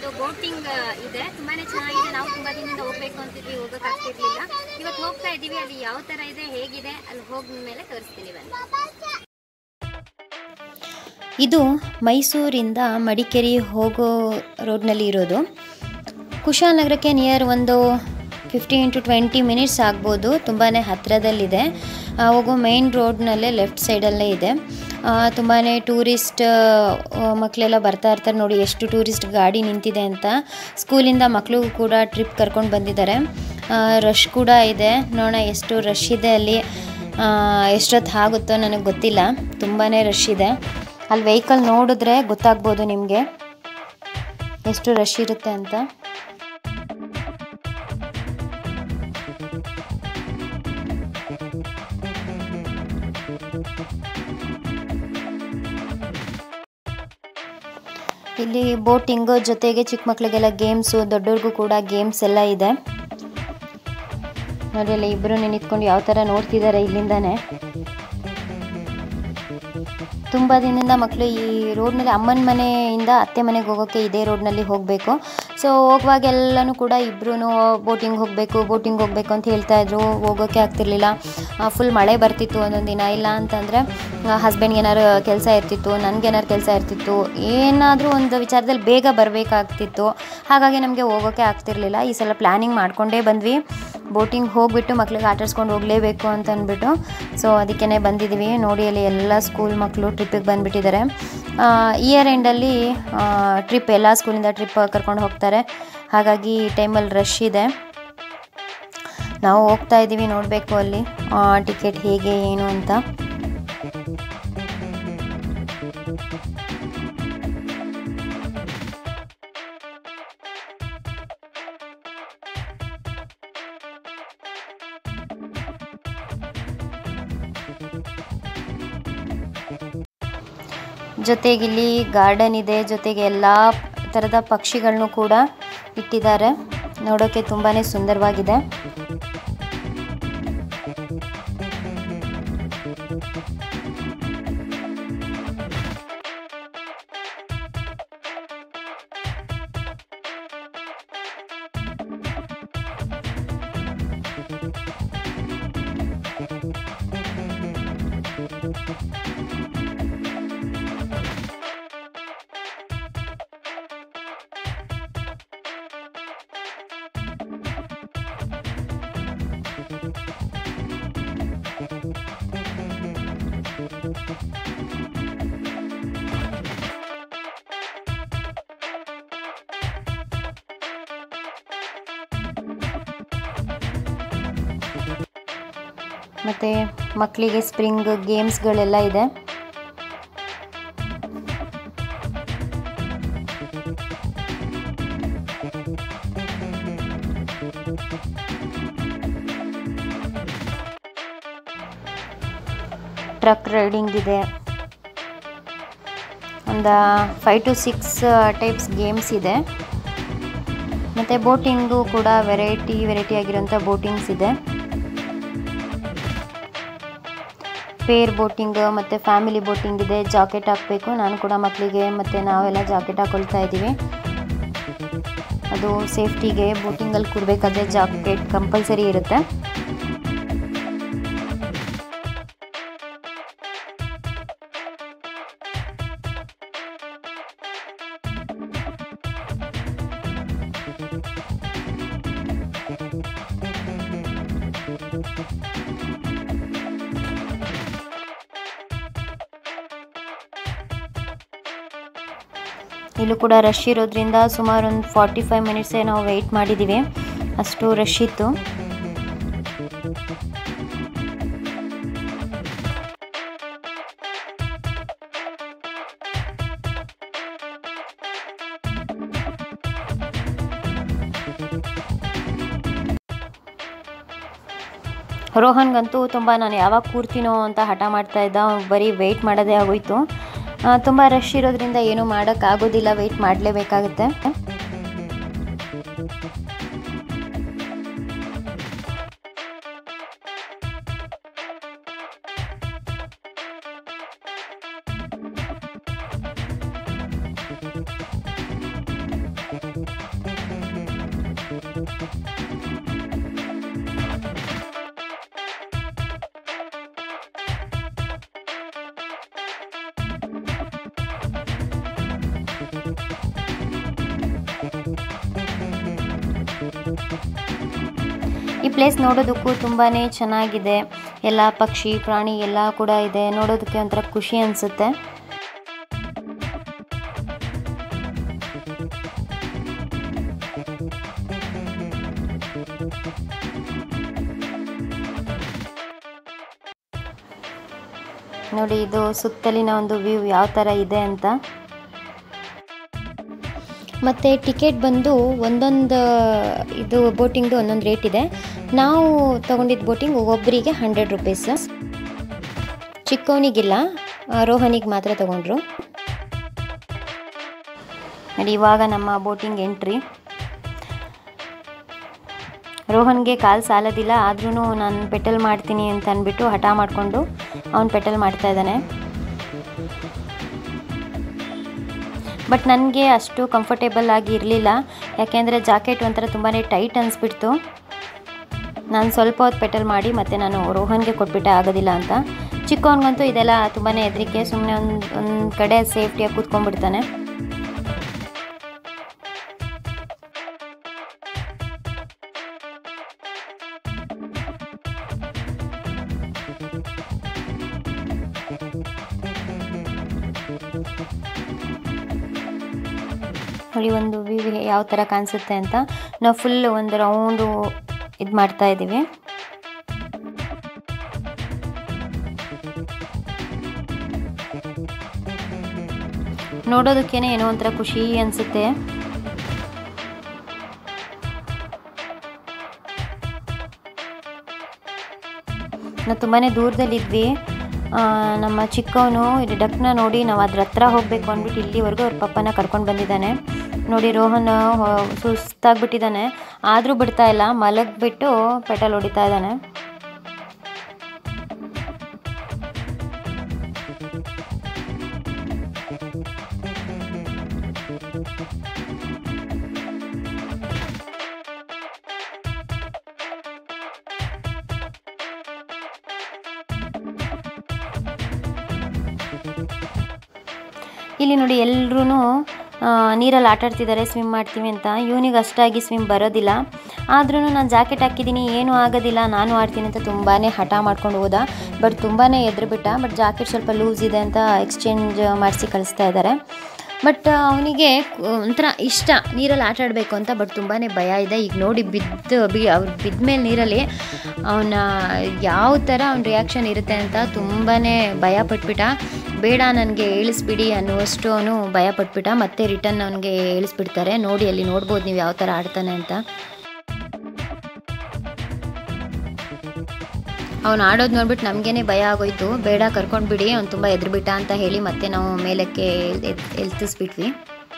ಇವತ್ತು ಬೋಟಿಂಗ್ ಇದೆ ತುಂಬಾನೇ ಚೆನ್ನಾಗಿದೆ ನಾವು ತುಂಬಾ ದಿನದಿಂದ ಹೋಗ್ಬೇಕು ಅಂತಿದ್ವಿ ಹೋಗಕ್ ಆಗ್ತಿರ್ಲಿಲ್ಲ ಇವತ್ತು ಹೋಗ್ತಾ ಇದೀವಿ ಅಲ್ಲಿ ಯಾವ ತರ ಇದೆ ಹೇಗಿದೆ ಅಲ್ಲಿ ಹೋದ್ಮೇಲೆ ತೋರಿಸ್ತೀನಿ ಬನ್ನಿ ಇದು ಮೈಸೂರಿಂದ ಮಡಿಕೇರಿ ಹೋಗೋ ರೋಡ್ನಲ್ಲಿ ಇರೋದು ಕುಶಾಲನಗರಕ್ಕೆ ನಿಯರ್ ಒಂದು ಫಿಫ್ಟೀನ್ ಟು ಟ್ವೆಂಟಿ ಮಿನಿಟ್ಸ್ ಆಗ್ಬೋದು ತುಂಬಾ ಹತ್ತಿರದಲ್ಲಿದೆ ಆ, ಹೋಗೋ ಮೇನ್ ರೋಡ್ನಲ್ಲೇ ಲೆಫ್ಟ್ ಸೈಡಲ್ಲೇ ಇದೆ ತುಂಬಾ ಟೂರಿಸ್ಟ್ ಮಕ್ಕಳೆಲ್ಲ ಬರ್ತಾ ಇರ್ತಾರೆ ನೋಡಿ ಎಷ್ಟು ಟೂರಿಸ್ಟ್ ಗಾಡಿ ನಿಂತಿದೆ ಅಂತ ಸ್ಕೂಲಿಂದ ಮಕ್ಕಳಿಗೂ ಕೂಡ ಟ್ರಿಪ್ ಕರ್ಕೊಂಡು ಬಂದಿದ್ದಾರೆ ರಶ್ ಕೂಡ ಇದೆ ನೋಡೋಣ ಎಷ್ಟು ರಶ್ ಇದೆ ಅಲ್ಲಿ ಆ, ಎಷ್ಟೊತ್ತು ಆಗುತ್ತೋ ನನಗೆ ಗೊತ್ತಿಲ್ಲ ತುಂಬಾ ರಶ್ ಇದೆ ಅಲ್ಲಿ ವೆಹಿಕಲ್ ನೋಡಿದ್ರೆ ಗೊತ್ತಾಗ್ಬೋದು ನಿಮಗೆ ಎಷ್ಟು ರಶ್ ಇರುತ್ತೆ ಅಂತ ಇಲ್ಲಿ ಬೋಟಿಂಗ್ ಜೊತೆಗೆ ಚಿಕ್ಕ ಮಕ್ಕಳಿಗೆಲ್ಲ ಗೇಮ್ಸು ದೊಡ್ಡವ್ರಿಗೂ ಕೂಡ ಗೇಮ್ಸ್ ಎಲ್ಲ ಇದೆ ನೋಡಿ ಅಲ್ಲಿ ಇಬ್ಬರು ನಿಂತ್ಕೊಂಡು ಯಾವ ಥರ ನೋಡ್ತಿದ್ದಾರೆ ಇಲ್ಲಿಂದಾನೆ ತುಂಬ ದಿನದಿಂದ ಮಕ್ಕಳು ಈ ರೋಡ್ನಲ್ಲಿ ಅಮ್ಮನ ಮನೆಯಿಂದ ಅತ್ತೆ ಮನೆಗೆ ಹೋಗೋಕ್ಕೆ ಇದೇ ರೋಡ್ನಲ್ಲಿ ಹೋಗಬೇಕು ಸೊ ಹೋಗುವಾಗೆಲ್ಲನೂ ಕೂಡ ಇಬ್ಬರೂ ಬೋಟಿಂಗ್ ಹೋಗಬೇಕು ಬೋಟಿಂಗ್ ಹೋಗಬೇಕು ಅಂತ ಹೇಳ್ತಾ ಇದ್ರು ಹೋಗೋಕ್ಕೆ ಆಗ್ತಿರ್ಲಿಲ್ಲ ಫುಲ್ ಮಳೆ ಬರ್ತಿತ್ತು ಒಂದೊಂದು ದಿನ ಇಲ್ಲ ಅಂತಂದರೆ ಹಸ್ಬೆಂಡ್ಗೆ ಏನಾರು ಕೆಲಸ ಇರ್ತಿತ್ತು ನನಗೇನಾರು ಕೆಲಸ ಇರ್ತಿತ್ತು ಏನಾದರೂ ಒಂದು ವಿಚಾರದಲ್ಲಿ ಬೇಗ ಬರಬೇಕಾಗ್ತಿತ್ತು ಹಾಗಾಗಿ ನಮಗೆ ಹೋಗೋಕ್ಕೆ ಆಗ್ತಿರ್ಲಿಲ್ಲ ಈ ಸಲ ಪ್ಲ್ಯಾನಿಂಗ್ ಮಾಡಿಕೊಂಡೇ ಬಂದ್ವಿ ಬೋಟಿಂಗ್ ಹೋಗ್ಬಿಟ್ಟು ಮಕ್ಳಿಗೆ ಆಟಾಡ್ಸ್ಕೊಂಡು ಹೋಗಲೇಬೇಕು ಅಂತ ಅಂದ್ಬಿಟ್ಟು ಸೊ ಅದಕ್ಕೇ ಬಂದಿದ್ದೀವಿ ನೋಡಿ ಅಲ್ಲಿ ಎಲ್ಲ ಸ್ಕೂಲ್ ಮಕ್ಕಳು ಟ್ರಿಪ್ಪಿಗೆ ಬಂದುಬಿಟ್ಟಿದ್ದಾರೆ ಇಯರ್ ಎಂಡಲ್ಲಿ ಟ್ರಿಪ್ ಎಲ್ಲ ಸ್ಕೂಲಿಂದ ಟ್ರಿಪ್ ಕರ್ಕೊಂಡು ಹೋಗ್ತಾರೆ ಹಾಗಾಗಿ ಈ ಟೈಮಲ್ಲಿ ರಶ್ ಇದೆ ನಾವು ಹೋಗ್ತಾ ಇದ್ದೀವಿ ನೋಡಬೇಕು ಅಲ್ಲಿ ಟಿಕೆಟ್ ಹೇಗೆ ಏನು ಅಂತ ಜೊತೆಗೆ ಇಲ್ಲಿ ಗಾರ್ಡನ್ ಇದೆ ಜೊತೆಗೆ ಎಲ್ಲ ಥರದ ಪಕ್ಷಿಗಳನ್ನು ಕೂಡ ಇಟ್ಟಿದ್ದಾರೆ ನೋಡೋಕ್ಕೆ ತುಂಬಾ ಸುಂದರವಾಗಿದೆ ಮತ್ತು ಮಕ್ಕಳಿಗೆ ಸ್ಪ್ರಿಂಗ್ ಗೇಮ್ಸ್ಗಳೆಲ್ಲ ಇದೆ ಟ್ರಕ್ ರೈಡಿಂಗ್ ಇದೆ ಒಂದು five to six types games ಇದೆ ಮತ್ತು ಬೋಟಿಂಗು ಕೂಡ ವೆರೈಟಿ ವೆರೈಟಿ ಆಗಿರೋಂಥ ಬೋಟಿಂಗ್ಸ್ ಇದೆ ಪೇರ್ ಬೋಟಿಂಗ್ ಮತ್ತು ಫ್ಯಾಮಿಲಿ ಬೋಟಿಂಗ್ ಇದೆ ಜಾಕೆಟ್ ಹಾಕಬೇಕು ನಾನು ಕೂಡ ಮಕ್ಕಳಿಗೆ ಮತ್ತು ನಾವೆಲ್ಲ ಜಾಕೆಟ್ ಹಾಕೊಳ್ತಾ ಇದ್ದೀವಿ ಅದು ಸೇಫ್ಟಿಗೆ ಬೋಟಿಂಗಲ್ಲಿ ಕೊಡಬೇಕಾದ್ರೆ ಜಾಕೆಟ್ ಕಂಪಲ್ಸರಿ ಇರುತ್ತೆ ಇಲ್ಲೂ ಕೂಡ ರಶ್ ಇರೋದ್ರಿಂದ ಸುಮಾರು ಒಂದು ಫಾರ್ಟಿ ಫೈವ್ ಮಿನಿಟ್ಸೇ ನಾವು ವೆಯ್ಟ್ ಮಾಡಿದ್ದೀವಿ ಅಷ್ಟು ರಶ್ ಇತ್ತು ರೋಹನ್ಗಂತೂ ತುಂಬ ನಾನು ಯಾವಾಗ ಕೂರ್ತೀನೋ ಅಂತ ಹಠ ಮಾಡ್ತಾ ಇದ್ದ ಅವ್ನ್ ಬರೀ ವೆಯ್ಟ್ ಮಾಡೋದೇ ಆಗೋಯ್ತು ತುಂಬ ರಶ್ ಇರೋದ್ರಿಂದ ಏನೂ ಮಾಡೋಕ್ಕಾಗೋದಿಲ್ಲ ವೆಯ್ಟ್ ಮಾಡಲೇಬೇಕಾಗುತ್ತೆ ಈ ಪ್ಲೇಸ್ ನೋಡೋದಕ್ಕೂ ತುಂಬಾ ಚೆನ್ನಾಗಿದೆ ಎಲ್ಲ ಪಕ್ಷಿ ಪ್ರಾಣಿ ಎಲ್ಲ ಕೂಡ ಇದೆ ನೋಡೋದಕ್ಕೆ ಒಂಥರ ಖುಷಿ ಅನಿಸುತ್ತೆ ನೋಡಿ ಇದು ಸುತ್ತಲಿನ ಒಂದು ವ್ಯೂ ಯಾವ ಥರ ಇದೆ ಅಂತ ಮತ್ತು ಟಿಕೆಟ್ ಬಂದು ಒಂದೊಂದು ಇದು ಬೋಟಿಂಗ್ದು ಒಂದೊಂದು ರೇಟ್ ಇದೆ ನಾವು ತೊಗೊಂಡಿದ್ದ ಬೋಟಿಂಗ್ ಒಬ್ಬರಿಗೆ ಹಂಡ್ರೆಡ್ ರುಪೀಸ್ ಚಿಕ್ಕವನಿಗಿಲ್ಲ ರೋಹನಿಗೆ ಮಾತ್ರ ತೊಗೊಂಡ್ರು ನೋಡಿ ಇವಾಗ ನಮ್ಮ ಬೋಟಿಂಗ್ ಎಂಟ್ರಿ ರೋಹನ್ಗೆ ಕಾಲು ಸಾಲೋದಿಲ್ಲ ಆದ್ರೂ ನಾನು ಪೆಟಲ್ ಮಾಡ್ತೀನಿ ಅಂತ ಅಂದ್ಬಿಟ್ಟು ಹಠ ಮಾಡಿಕೊಂಡು ಅವನು ಪೆಟಲ್ ಮಾಡ್ತಾ ಇದ್ದಾನೆ ಬಟ್ ನನಗೆ ಅಷ್ಟು ಕಂಫರ್ಟೇಬಲ್ ಆಗಿ ಇರಲಿಲ್ಲ ಯಾಕೆಂದರೆ ಜಾಕೆಟ್ ಒಂಥರ ತುಂಬಾ ಟೈಟ್ ಅನಿಸ್ಬಿಡ್ತು ನಾನು ಸ್ವಲ್ಪ ಹೊತ್ತು ಪೆಟಲ್ ಮಾಡಿ ಮತ್ತು ನಾನು ರೋಹನ್ಗೆ ಕೊಟ್ಬಿಟ್ಟೆ ಆಗೋದಿಲ್ಲ ಅಂತ ಚಿಕ್ಕವನಿಗಂತೂ ಇದೆಲ್ಲ ತುಂಬಾ ಹೆದರಿಕೆ ಸುಮ್ಮನೆ ಒಂದು ಒಂದು ಕಡೆ ಸೇಫ್ಟಿಯಾಗಿ ಕೂತ್ಕೊಂಡ್ಬಿಡ್ತಾನೆ ನೋಡಿ ಒಂದು ವ್ಯೂ ಯಾವ ಥರ ಕಾಣಿಸುತ್ತೆ ಅಂತ ನಾವು ಫುಲ್ ಒಂದು ರೌಂಡು ಇದು ಮಾಡ್ತಾ ಇದ್ದೀವಿ ನೋಡೋದಕ್ಕೇನೆ ಏನೋ ಒಂಥರ ಖುಷಿ ಅನಿಸುತ್ತೆ ನಾವು ತುಂಬಾ ದೂರದಲ್ಲಿದ್ವಿ ಆ, ನಮ್ಮ ಚಿಕ್ಕವನು ಇದು ಡಕ್ನ ನೋಡಿ ನಾವು ಅದ್ರ ಹತ್ರ ಹೋಗಬೇಕು ಅಂದ್ಬಿಟ್ಟು ಇಲ್ಲಿವರೆಗೂ ಅವ್ರ ಪಪ್ಪನ ಕರ್ಕೊಂಡು ಬಂದಿದ್ದಾನೆ ನೋಡಿ ರೋಹನ್ ಹೊ- ಸುಸ್ತಾಗ್ಬಿಟ್ಟಿದ್ದಾನೆ ಆದರೂ ಬಿಡ್ತಾ ಇಲ್ಲ ಮಲಗಿಬಿಟ್ಟು ಪೆಟಲ್ ಹೊಡಿತಾ ಇದ್ದಾನೆ ಇಲ್ಲಿ ನೋಡಿ ಎಲ್ಲರೂ ನೀರಲ್ಲಿ ಆಟ ಆಡ್ತಿದ್ದಾರೆ ಸ್ವಿಮ್ ಮಾಡ್ತೀವಿ ಅಂತ ಇವನಿಗೆ ಅಷ್ಟಾಗಿ ಸ್ವಿಮ್ ಬರೋದಿಲ್ಲ ಆದ್ರೂ ನಾನು ಜಾಕೆಟ್ ಹಾಕಿದ್ದೀನಿ ಏನೂ ಆಗೋದಿಲ್ಲ ನಾನು ಆಡ್ತೀನಿ ಅಂತ ತುಂಬಾ ಹಠ ಮಾಡ್ಕೊಂಡು ಹೋದ ಬಟ್ ತುಂಬಾ ಎದುರುಬಿಟ್ಟ ಬಟ್ ಜಾಕೆಟ್ ಸ್ವಲ್ಪ ಲೂಸ್ ಇದೆ ಅಂತ ಎಕ್ಸ್ಚೇಂಜ್ ಮಾಡಿಸಿ ಕಳಿಸ್ತಾ ಇದ್ದಾರೆ ಬಟ್ ಅವನಿಗೆ ಒಂಥರ ಇಷ್ಟ ನೀರಲ್ಲಿ ಆಟ ಆಡಬೇಕು ಅಂತ ಬಟ್ ತುಂಬಾ ಭಯ ಇದೆ ಈಗ ನೋಡಿ ಬಿದ್ದು ಬಿ ಅವ್ರು ಬಿದ್ದ ಮೇಲೆ ನೀರಲ್ಲಿ ಅವನ ಯಾವ ಥರ ಅವ್ನ ರಿಯಾಕ್ಷನ್ ಇರುತ್ತೆ ಅಂತ ತುಂಬಾ ಭಯ ಪಟ್ಬಿಟ್ಟ ಬೇಡ ನನಗೆ ಇಳಿಸ್ಬಿಡಿ ಅನ್ನುವಷ್ಟು ಅವನು ಭಯ ಪಟ್ಬಿಟ್ಟ ಮತ್ತೆ ರಿಟರ್ನ್ ಅವನಿಗೆ ಇಳಿಸ್ಬಿಡ್ತಾರೆ ನೋಡಿ ಅಲ್ಲಿ ನೋಡ್ಬೋದು ನೀವು ಯಾವ ಥರ ಆಡ್ತಾನೆ ಅಂತ ಅವ್ನು ಆಡೋದು ನೋಡ್ಬಿಟ್ಟು ನಮಗೇನೆ ಭಯ ಆಗೋಯ್ತು ಬೇಡ ಕರ್ಕೊಂಡು ಬಿಡಿ ಅವ್ನು ತುಂಬ ಎದ್ರುಬಿಟ್ಟ ಅಂತ ಹೇಳಿ ಮತ್ತೆ ನಾವು ಮೇಲಕ್ಕೆ ಎತ್- ಎತ್ತಿಸ್ಬಿಟ್ವಿ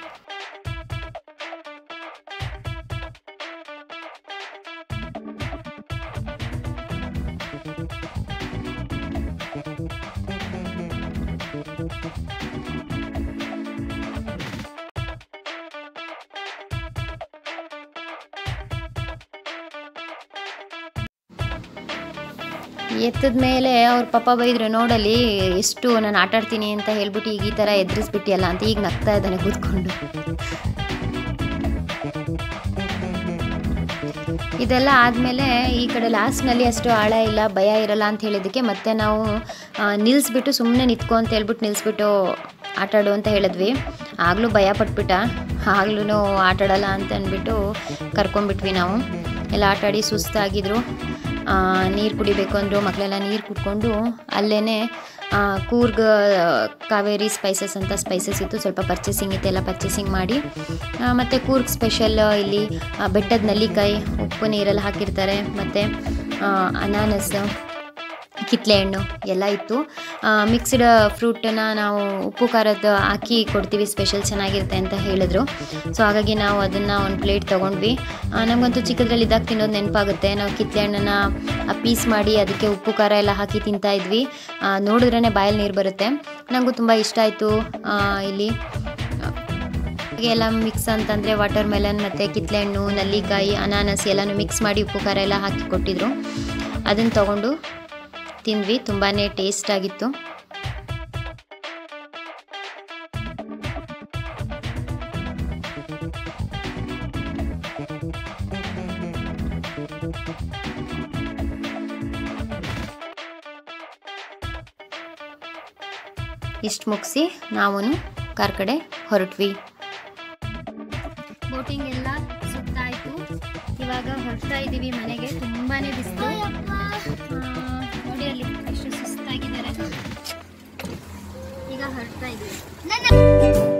ಎತ್ತದ ಮೇಲೆ ಅವ್ರ ಪಪ್ಪ ಬೈದ್ರು ನೋಡಲ್ಲಿ ಎಷ್ಟು ನಾನು ಆಟ ಆಡ್ತೀನಿ ಅಂತ ಹೇಳ್ಬಿಟ್ಟು ಈಗ ಈ ಥರ ಎದುರಿಸ್ಬಿಟ್ಟಿಯಲ್ಲ ಅಂತ ಈಗ ನಗ್ತಾ ಇದ್ದಾನೆ ಕೂತ್ಕೊಂಡು ಇದೆಲ್ಲ ಆದಮೇಲೆ ಈ ಕಡೆ ಲಾಸ್ಟ್ನಲ್ಲಿ ಅಷ್ಟು ಆಳ ಇಲ್ಲ ಭಯ ಇರಲ್ಲ ಅಂತ ಹೇಳಿದ್ದಕ್ಕೆ ಮತ್ತೆ ನಾವು ಆ, ನಿಲ್ಲಿಸ್ಬಿಟ್ಟು ಸುಮ್ಮನೆ ನಿತ್ಕೊ ಅಂತ ಹೇಳ್ಬಿಟ್ಟು ನಿಲ್ಲಿಸ್ಬಿಟ್ಟು ಆಟಾಡು ಅಂತ ಹೇಳಿದ್ವಿ ಆಗಲೂ ಭಯ ಪಟ್ಬಿಟ್ಟ ಆಗ್ಲೂ ಆಟಾಡಲ್ಲ ಅಂತ ಅಂದ್ಬಿಟ್ಟು ಕರ್ಕೊಂಡ್ಬಿಟ್ವಿ ನಾವು ಎಲ್ಲ ಆಟಾಡಿ ಸುಸ್ತಾಗಿದ್ರು ನೀರು ಕುಡಿಬೇಕು ಅಂದರು ಮಕ್ಕಳೆಲ್ಲ ನೀರು ಕುಡ್ಕೊಂಡು ಅಲ್ಲೇ ಕೂರ್ಗ್ ಕಾವೇರಿ ಸ್ಪೈಸಸ್ ಅಂತ ಸ್ಪೈಸಸ್ ಇತ್ತು ಸ್ವಲ್ಪ ಪರ್ಚೇಸಿಂಗ್ ಇತ್ತು ಎಲ್ಲ ಪರ್ಚೇಸಿಂಗ್ ಮಾಡಿ ಆ, ಮತ್ತು ಕೂರ್ಗ್ ಸ್ಪೆಷಲ್ ಇಲ್ಲಿ ಆ, ಬೆಟ್ಟದ ನಲ್ಲಿಕಾಯಿ ಉಪ್ಪು ನೀರಲ್ಲಿ ಹಾಕಿರ್ತಾರೆ ಮತ್ತು ಅನಾನಸ್ ಕಿತ್ಲೆ ಹಣ್ಣು ಎಲ್ಲ ಇತ್ತು ಮಿಕ್ಸ್ಡ್ ಫ್ರೂಟನ್ನ ನಾವು ಉಪ್ಪು ಖಾರದ ಹಾಕಿ ಕೊಡ್ತೀವಿ ಸ್ಪೆಷಲ್ ಚೆನ್ನಾಗಿರುತ್ತೆ ಅಂತ ಹೇಳಿದ್ರು ಸೊ ಹಾಗಾಗಿ ನಾವು ಅದನ್ನು ಒಂದು ಪ್ಲೇಟ್ ತೊಗೊಂಡ್ವಿ ಆ, ನಮಗಂತೂ ಚಿಕ್ಕದ್ರಲ್ಲಿ ಇದ್ದಾಗ ತಿನ್ನೋದು ನೆನಪಾಗುತ್ತೆ ನಾವು ಕಿತ್ಲೆ ಹಣ್ಣನ್ನ ಪೀಸ್ ಮಾಡಿ ಅದಕ್ಕೆ ಉಪ್ಪು ಖಾರ ಎಲ್ಲ ಹಾಕಿ ತಿಂತಾ ಇದ್ವಿ ನೋಡಿದ್ರೇ ಬಾಯಲ್ಲಿ ನೀರು ಬರುತ್ತೆ ನನಗೂ ತುಂಬ ಇಷ್ಟ ಆಯಿತು ಇಲ್ಲಿ ಹಾಗೆ ಎಲ್ಲ ಮಿಕ್ಸ್ ಅಂತಂದರೆ ವಾಟರ್ ಮೆಲನ್ ಮತ್ತು ಕಿತ್ಲೆ ಹಣ್ಣು ನಲ್ಲಿಕಾಯಿ ಅನಾನಸ್ ಎಲ್ಲನೂ ಮಿಕ್ಸ್ ಮಾಡಿ ಉಪ್ಪು ಖಾರ ಎಲ್ಲ ಹಾಕಿ ಕೊಟ್ಟಿದ್ರು ಅದನ್ನು ತೊಗೊಂಡು ತಿಂದ್ವಿ ತುಂಬಾ ಟೇಸ್ಟ್ ಆಗಿತ್ತು ಇಷ್ಟು ಮುಗಿಸಿ ನಾವು ಕಾರ್ ಕಡೆ ಹೊರಟ್ವಿ ಬೋಟಿಂಗ್ ಎಲ್ಲ ಸುತ್ತಾಯ್ತು ಇವಾಗ ಹೊರಡ್ತಾ ಇದ್ದೀವಿ ಮನೆಗೆ ತುಂಬಾನೇ ಬಿಸಿಲು ನೋಡಿ ಅಲ್ಲಿ ಎಷ್ಟು ಸುಸ್ತಾಗಿದ್ದಾರೆ ಈಗ ಹೊರಡ್ತಾ ಇದ್ದೀವಿ